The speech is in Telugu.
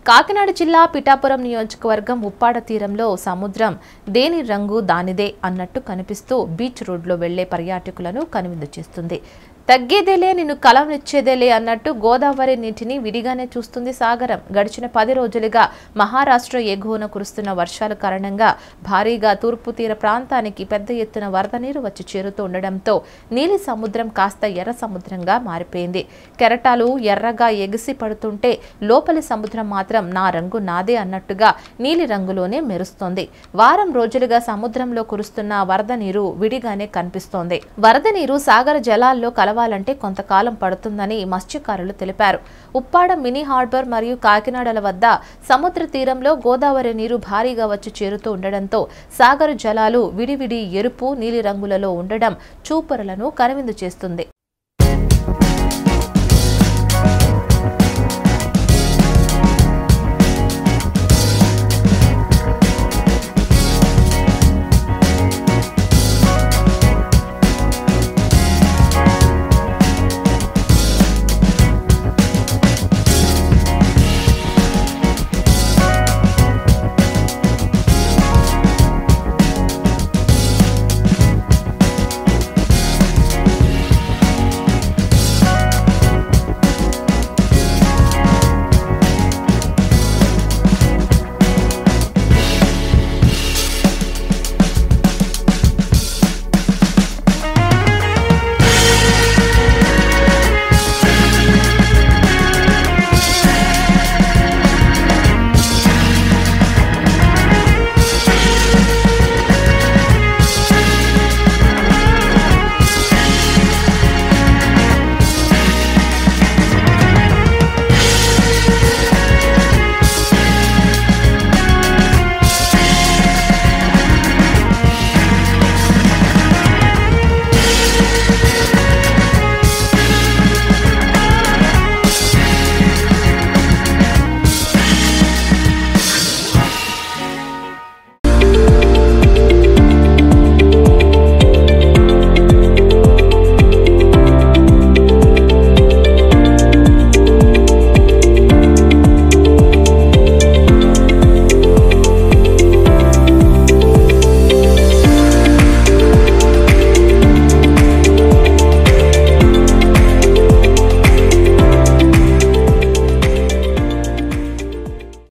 కాకినాడ జిల్లా పిఠాపురం నియోజకవర్గం ఉప్పాడ తీరంలో సముద్రం దేని రంగు దానిదే అన్నట్టు కనిపిస్తూ బీచ్ రోడ్లో వెళ్లే పర్యాటకులను కనువిందు చేస్తుంది తగ్గేదేలే నిన్ను కలవనిచ్చేదేలే అన్నట్టు గోదావరి నీటిని విడిగానే చూస్తుంది సాగరం గడిచిన పది రోజులుగా మహారాష్ట్ర ఎగువన కురుస్తున్న వర్షాల కారణంగా భారీగా తూర్పు తీర ప్రాంతానికి పెద్ద ఎత్తున వరద నీరు వచ్చి చేరుతూ ఉండడంతో నీలి సముద్రం కాస్త ఎర్ర సముద్రంగా మారిపోయింది కెరటాలు ఎర్రగా ఎగిసి పడుతుంటే లోపలి సముద్రం మాత్రం నా రంగు నాదే అన్నట్టుగా నీలి రంగులోనే మెరుస్తోంది వారం రోజులుగా సముద్రంలో కురుస్తున్న వరద నీరు విడిగానే కనిపిస్తోంది వరద నీరు సాగర జలాల్లో కలవాలంటే కొంతకాలం పడుతుందని మత్స్యకారులు తెలిపారు ఉప్పాడ మినీ హార్బర్ మరియు కాకినాడల వద్ద సముద్ర తీరంలో గోదావరి నీరు భారీగా వచ్చి చేరుతూ ఉండడంతో సాగర జలాలు విడివిడి ఎరుపు నీలి రంగులలో ఉండడం చూపరులను కనువిందు చేస్తుంది